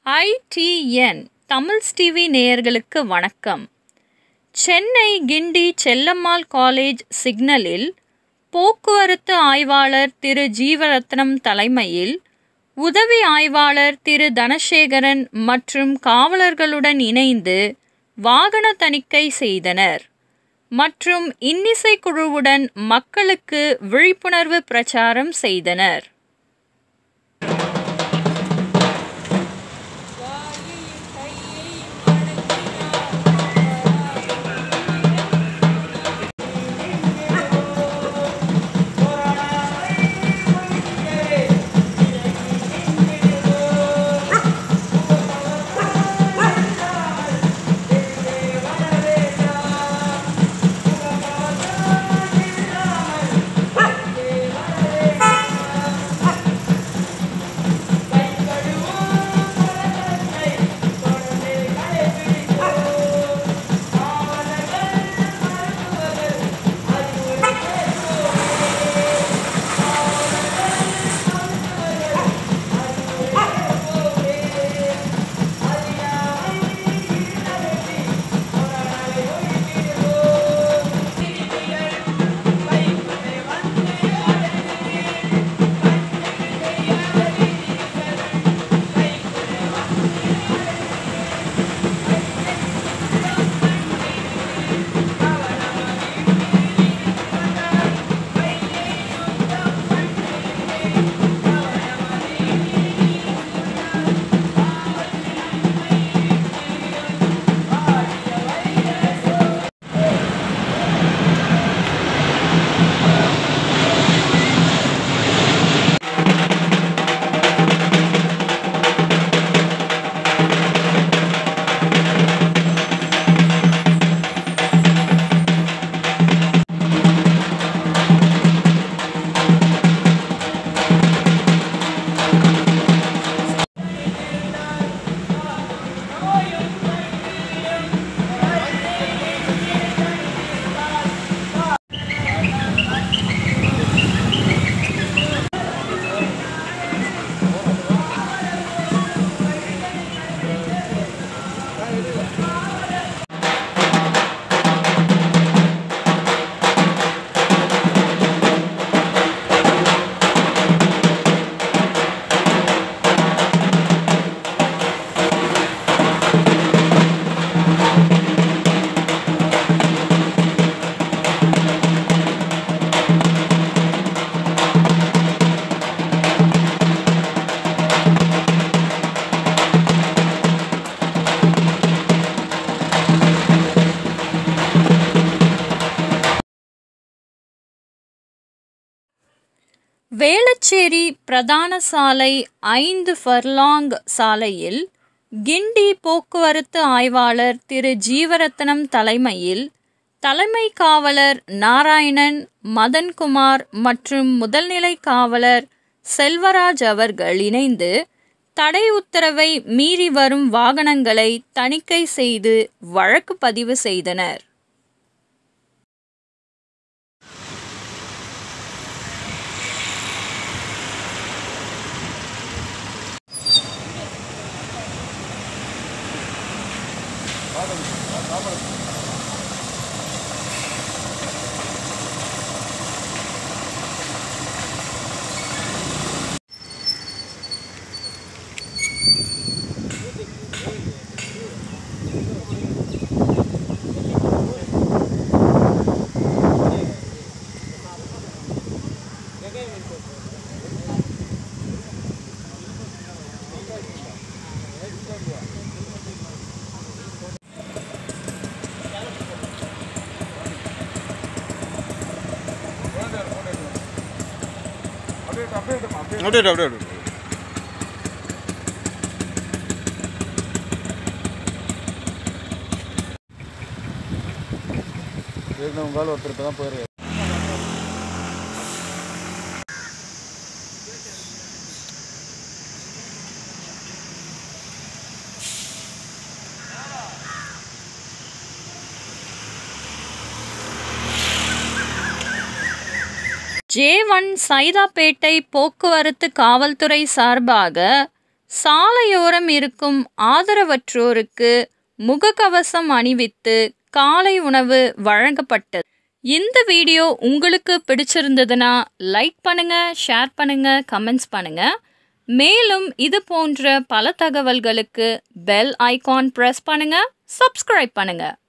ITN Tamils TV நேயர்களுக்கு வணக்கம் சென்னை கிண்டி Chellammal college சிக்னலில் போக்குவரத்து ஆய்வாளர் திரு ஜீவரத்னம் தலைமையில் உதவி ஆய்வாளர் திரு தனசேகரன் மற்றும் காவலர்களுடன் இணைந்து வாகன தணிக்கை செய்தனர் மற்றும் இன்னிசை குழுவுடன் மக்களுக்கு விழிப்புணர்வு பிரச்சாரம் செய்தனர் வேளச்சேரி பிரதான சாலை ஐந்து ஃபர்லாங் சாலையில் கிண்டி போக்குவரத்து ஆய்வாளர் திரு ஜீவரத்னம் தலைமையில் தலைமை காவலர் நாராயணன் மதன்குமார் மற்றும் முதல்நிலை காவலர் செல்வராஜ் அவர்கள் இணைந்து தடை உத்தரவை மீறி வரும் வாகனங்களை தணிக்கை செய்து வழக்கு பதிவு செய்தனர் அப்படியே அப்படியே அப்படியே ஏற்கனவே உங்களால் ஒருத்தர் இப்போ தான் போயிருக்காரு ஜே ஒன் சைதாப்பேட்டை போக்குவரத்து காவல்துறை சார்பாக சாலையோரம் இருக்கும் ஆதரவற்றோருக்கு முகக்கவசம் அணிவித்து காலை உணவு வழங்கப்பட்டது இந்த வீடியோ உங்களுக்கு பிடிச்சிருந்ததுன்னா லைக் பண்ணுங்க ஷேர் பண்ணுங்க கமெண்ட்ஸ் பண்ணுங்க மேலும் இது போன்ற பல தகவல்களுக்கு பெல் ஐகான் ப்ரெஸ் பண்ணுங்க சப்ஸ்கிரைப் பண்ணுங்க